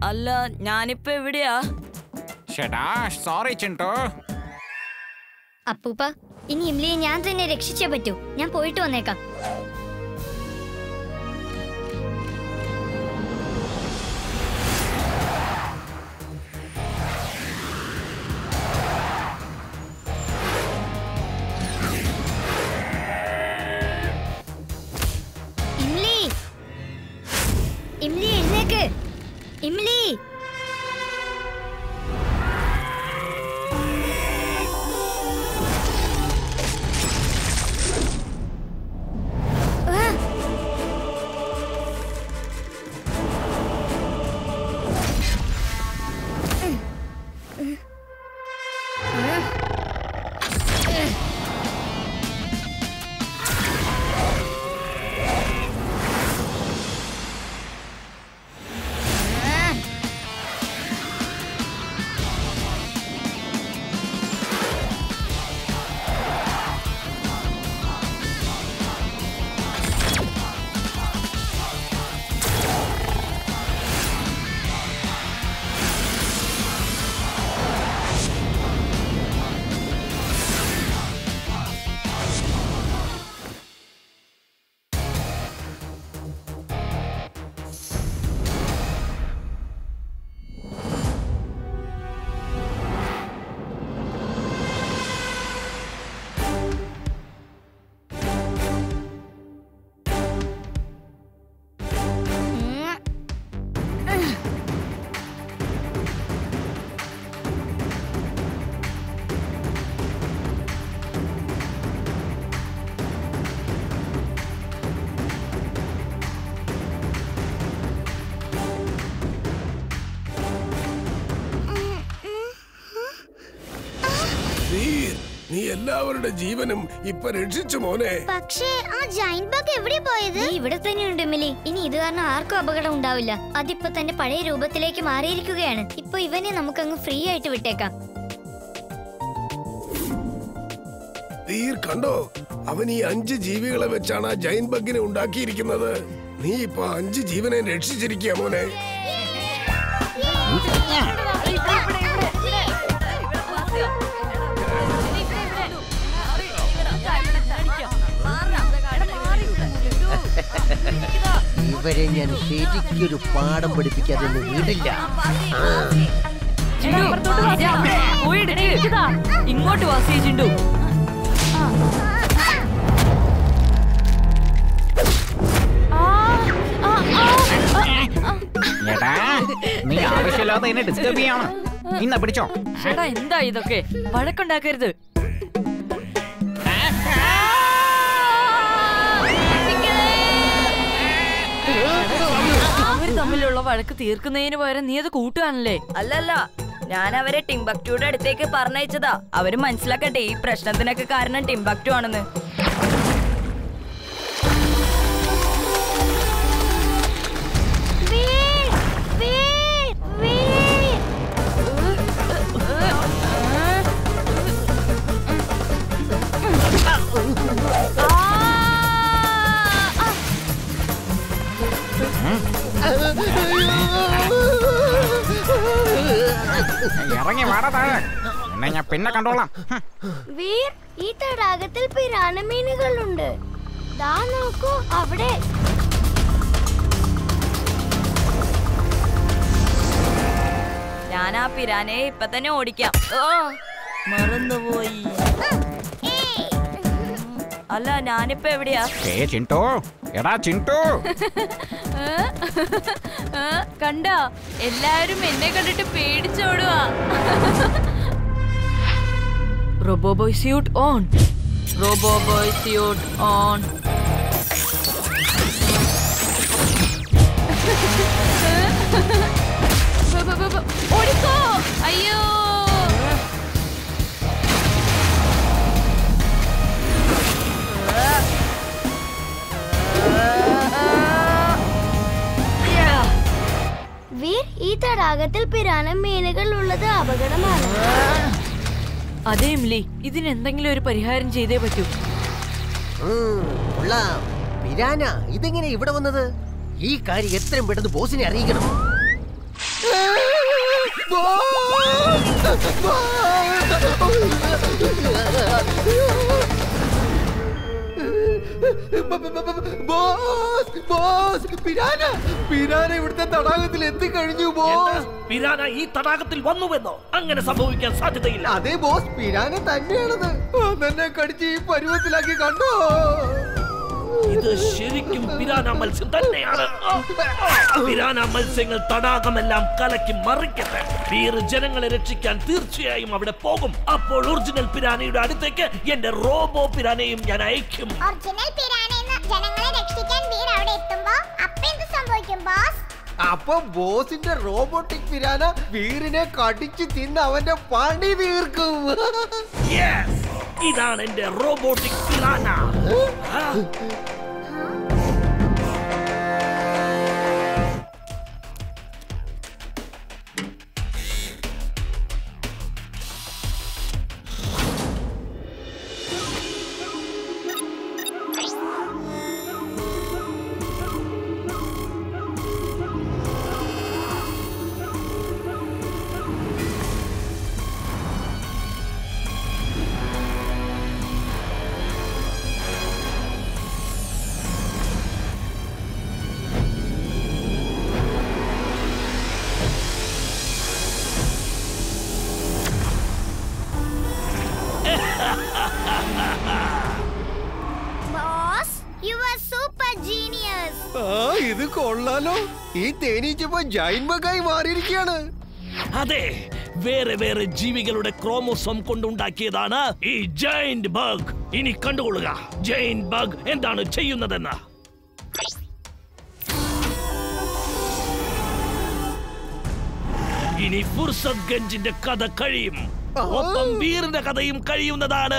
അല്ല ഞാനിപ്പോ എവിടെയാ ഷെടാ സോറി ചിൻടു അപ്പൂപ്പ ഇനി ഇംലിയെ ഞാൻ തന്നെ രക്ഷിച്ചേ പറ്റൂ ഞാൻ പോയിട്ട് വന്നേക്കാം ഇംലി ഇംലി എഴുന്നേക്ക് ഇംലി ആ വീർ നീ എല്ലാവരുടെ ജീവനും ഇപ്പൊ രക്ഷിച്ചു മോനെ പക്ഷേ ആ ജൈന്റ് ബഗ് എവിടെ പോയത് നീ ഇവിടെ തന്നെയുണ്ട് മിലി ഇനി ഇത് കാരണം ആർക്കും അപകടം ഉണ്ടാവില്ല അതിപ്പോ തന്റെ പഴയ രൂപത്തിലേക്ക് മാറിയിരിക്കുകയാണ് ഇപ്പൊ ഇവനെ നമുക്കങ്ങ് ഫ്രീ ആയിട്ട് വിട്ടേക്കാം വീർ കണ്ടോ അവൻ ഈ അഞ്ച് ജീവികളെ വെച്ചാണ് ആ ജൈൻ ബഗിനെ ഉണ്ടാക്കിയിരിക്കുന്നത് നീ ഇപ്പൊ അഞ്ച് ജീവനെ രക്ഷിച്ചിരിക്കുക മോനെ ഇവരെ ഞാൻ ശരിക്കൊരു പാഠം പഠിപ്പിക്കാതെ ഒന്നും വിടില്ല ആ. ഇങ്ങോട്ട് വാസിയ ചിണ്ടു എടാ നീ ആവശ്യമില്ലാതെ എന്നെ ഡിസ്റ്റർബ് ചെയ്യാണ് ഇന്ന പിടിച്ചോ ചേട്ടാ എന്താ ഇതൊക്കെ വഴക്കുണ്ടാക്കരുത് അവര് തമ്മിലുള്ള വഴക്ക് തീർക്കുന്നതിന് പകരം നീ അത് കൂട്ടുകയാണല്ലേ അല്ലല്ല ഞാൻ അവരെ ടിംബക്ടുയുടെ അടുത്തേക്ക് പറഞ്ഞയച്ചതാ അവര് മനസ്സിലാക്കട്ടെ ഈ പ്രശ്നത്തിനൊക്കെ കാരണം ടിംബക്ടു ആണെന്ന് വീർ, വീർ, വീർ. ഇറങ്ങി വാടാ താഴെ എന്നെ ഞാൻ പിന്നെ കണ്ടോളാം ഹും. വീർ ഈ തടാകത്തിൽ പിരാന മീനുകളുണ്ട് ദാ നോക്കൂ അവിടെ ഞാൻ ആ പിരാനെ ഇപ്പൊ തന്നെ ഓടിക്കാം ഓ മറന്നുപോയി അല്ല ഞാനിപ്പോ എവിടെയാ ഏ ചിൻടു എടാ ചിൻടു കണ്ട എല്ലാരും എന്നെ കണ്ടിട്ട് പേടിച്ചോടുവാ robo boy suit on robo boy suit on ഓടിക്കോ അയ്യോ വീർ ഈ തടാകത്തിൽ പിരാന മീനുകൾ ഉള്ളത് അപകടമാണ് അതെ ഇംലി ഇതിന് എന്തെങ്കിലും ഒരു പരിഹാരം ചെയ്തേ പറ്റൂ ഉം, കൊള്ളാം പിരാന ഇതെങ്ങനെ ഇവിടെ വന്നത് ഈ കാര്യം എത്രയും പെട്ടെന്ന് ബോസിനെ അറിയിക്കണം ബോസ് ബോസ് പിരാന പിരാന ഇവിടുത്തെ തടാകത്തിൽ എത്തിക്കഴിഞ്ഞു ബോസ് പിരാന ഈ തടാകത്തിൽ വന്നുവെന്നോ അങ്ങനെ സംഭവിക്കാൻ സാധ്യതയില്ല അതെ ബോസ് പിരാന തന്നെയാണത് തന്നെ കടിച്ച് ഈ പരുവത്തിലാക്കി കണ്ടോ ഇത് ശരിക്കും പിരാന മത്സ്യം തന്നെയാണ് പിരാന മത്സ്യങ്ങൾ തടാകമെല്ലാം കലക്കി മറിക്കട്ടെ വീർ ജനങ്ങളെ രക്ഷിക്കാൻ തീർച്ചയായും അവിടെ പോകും അപ്പോൾ ഒറിജിനൽ പിരാനയുടെ അടുത്തേക്ക് എന്റെ റോബോ പിരാനയും ഞാൻ അയക്കും ഒറിജിനൽ പിരാനെന്ന് ജനങ്ങളെ രക്ഷിക്കാൻ വീർ അവിടെ എത്തുമ്പോ അപ്പൊ എന്ത് സംഭവിക്കും ബോസ് അപ്പൊ ബോസിന്റെ റോബോട്ടിക് പിരാന വീറിനെ കടിച്ചു തിന്ന് അവന്റെ പണി തീർക്കും Yes! ഇതാണ് എന്റെ റോബോട്ടിക് പിരാന ആ, boss you are super genius ആ ഇത് കൊള്ളാലോ ഈ തേനീച്ചപ്പോ ജൈൻമകായി മാറിയിരിക്കുകയാണ് അതെ വേറെ വേറെ ജീവികളുടെ ക്രോമോസോം കൊണ്ടുണ്ടാക്കിയതാണ് ഈ ജൈന്റ് ബഗ് ഇനി കണ്ടുകൊള്ളുക ജൈന്റ് ബഗ് എന്താണ് ചെയ്യുന്നതെന്ന് ഇനി ഫുർസത് ഗഞ്ചിന്റെ കഥ കഴിയും ഒപ്പം വീറിന്റെ കഥയും കഴിയുന്നതാണ്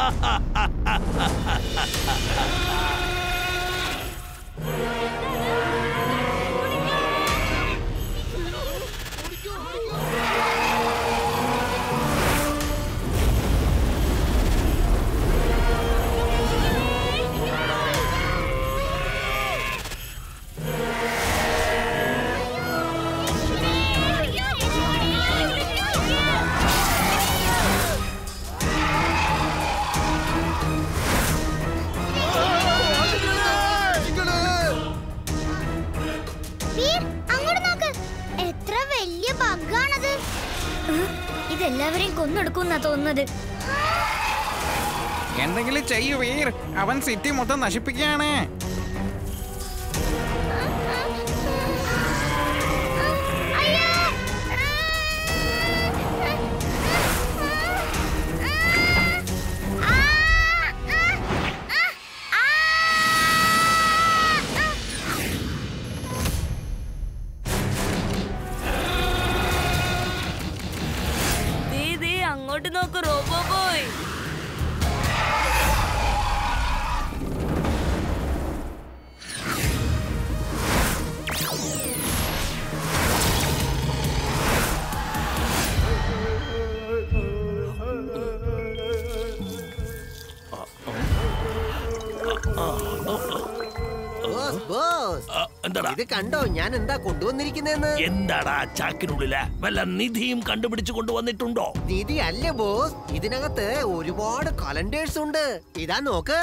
വീർ അങ്ങോട്ട് നോക്ക് എത്ര വലിയ ബഗ്ഗാണത് ഇതെല്ലാവരെയും കൊന്നെടുക്കുന്നാ തോന്നുന്നത് എന്തെങ്കിലും ചെയ്യൂ വീർ അവൻ സിറ്റി മൊത്തം നശിപ്പിക്കുകയാണ് ദേ, ദേ, അങ്ങോട്ട് നോക്ക് റോബോ ബോയ് ബോസ് ബോസ് ആ, എന്താടാ ഇത് കണ്ടോ ഞാൻ എന്താ കൊണ്ടുവന്നിരിക്കുന്നതെന്ന് എന്താടാ ആ ചാക്കിനുള്ളില് വല്ല നിധിയും കണ്ടുപിടിച്ചു കൊണ്ടുവന്നിട്ടുണ്ടോ നിധി അല്ലേ ബോസ് ഇതിനകത്ത് ഒരുപാട് കലണ്ടേഴ്സ് ഉണ്ട് ഇതാ നോക്ക്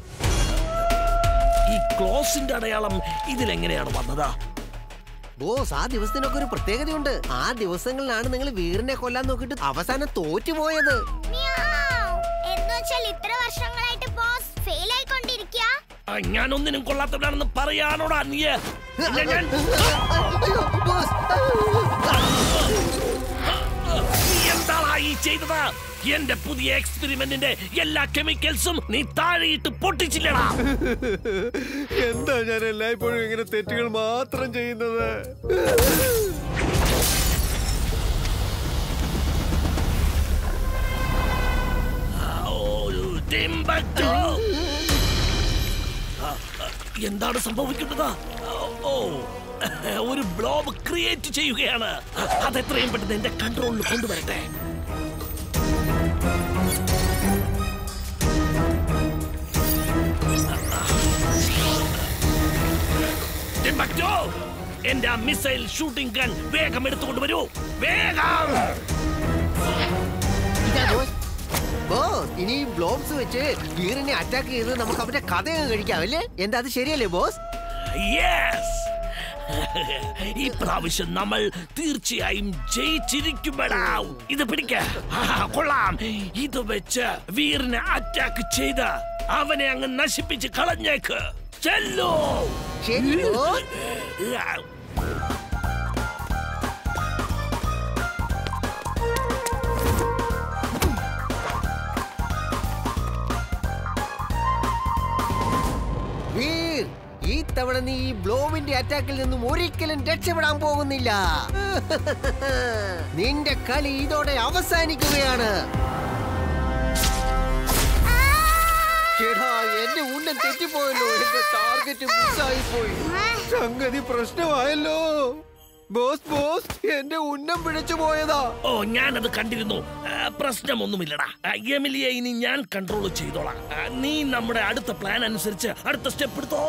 ഈ ക്ലോസിന്റെ അടയാളം ഇതിലെങ്ങനെയാണ് വന്നതാ ബോസ് ആ ദിവസത്തിനൊക്കെ ഒരു പ്രത്യേകതയുണ്ട് ആ ദിവസങ്ങളിലാണ് നിങ്ങൾ വീറിനെ കൊല്ലാൻ നോക്കിയിട്ട് അവസാനം തോറ്റുപോയത് എന്നുവെച്ചാൽ ഇത്ര വർഷങ്ങളായിട്ട് ബോസ് ഫെയിൽ ആയിക്കൊണ്ടിരിക്കുക ആ, ഞാൻ ഒന്നിനും കൊള്ളാത്തവനാണെന്ന് പറയാനോടാ നീ ഇല്ല, ഞാൻ അയ്യോ, ബോസ് നീ എന്താടാ ഈ ചെയ്തത് എന്റെ പുതിയ എക്സ്പെരിമെന്റിന്റെ എല്ലാ കെമിക്കൽസും നീ താഴെയിട്ട് പൊട്ടിച്ചില്ലടാ എന്താ ഞാൻ എല്ലായ്പ്പോഴും ഇങ്ങനെ തെറ്റുകൾ മാത്രം ചെയ്യുന്നത് ഒരു ടിംബക്ടു. ആ, ആ, എന്താണ് സംഭവിക്കുന്നത് ഓ ഒരു ബ്ലോബ് ക്രിയേറ്റ് ചെയ്യുകയാണ് അതെത്രയും പെട്ടെന്ന് എന്റെ കൺട്രോളിൽ കൊണ്ടുവരട്ടെ ടിംബക്ടു, എന്റെ ആ മിസൈൽ ഷൂട്ടിംഗ് ഗൺ വേഗം എടുത്തുകൊണ്ട് വരൂ വേഗം ഇതാ ബോസ് ബോസ് ഇനി ബ്ലോംസ് വെച്ച് വീറിനെ അറ്റാക്ക് ചെയ്ത് നമുക്ക് അവന്റെ കഥയൊക്കെ കഴിക്കാം അല്ലേ എന്താ അത് ശരിയല്ലേ ബോസ് യെസ് ഈ പ്രാവശ്യം നമ്മൾ തീർച്ചയായും ജയിച്ചിരിക്കുമെടാ ഇത് പിടിക്ക ആ, കൊള്ളാം ഇത് വെച്ച് വീറിനെ അറ്റാക്ക് ചെയ്ത് അവനെ അങ്ങ് നശിപ്പിച്ച് കളഞ്ഞേക്ക് ചെല്ലോ ശരി ബോസ് വീർ ഈ തവണ നീ ഈ ബ്ലോവിന്റെ അറ്റാക്കിൽ നിന്നും ഒരിക്കലും രക്ഷപ്പെടാൻ പോകുന്നില്ല നിന്റെ കളി ഇതോടെ അവസാനിക്കുകയാണ് ചേടാ എന്റെ ഉന്നം തെറ്റിപ്പോയല്ലോ എന്റെ ടാർഗറ്റ് മിസ്സായി പോയി സംഗതി പ്രശ്നമായല്ലോ ബോസ് ബോസ് എന്റെ ഉന്നം പിഴച്ചു പോയതാ ഓ ഞാനത് കണ്ടിരുന്നു ആ, പ്രശ്നമൊന്നുമില്ലടാ ആ, എമിലിയെ ഇനി ഞാൻ കൺട്രോൾ ചെയ്തോളാം ആ, നീ നമ്മുടെ അടുത്ത പ്ലാൻ അനുസരിച്ച് അടുത്ത സ്റ്റെപ്പ് എടുത്തോ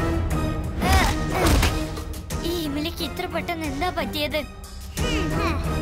ഈ ഇമിലിക്ക് ഇത്ര പെട്ടെന്ന് എന്താ പറ്റിയത്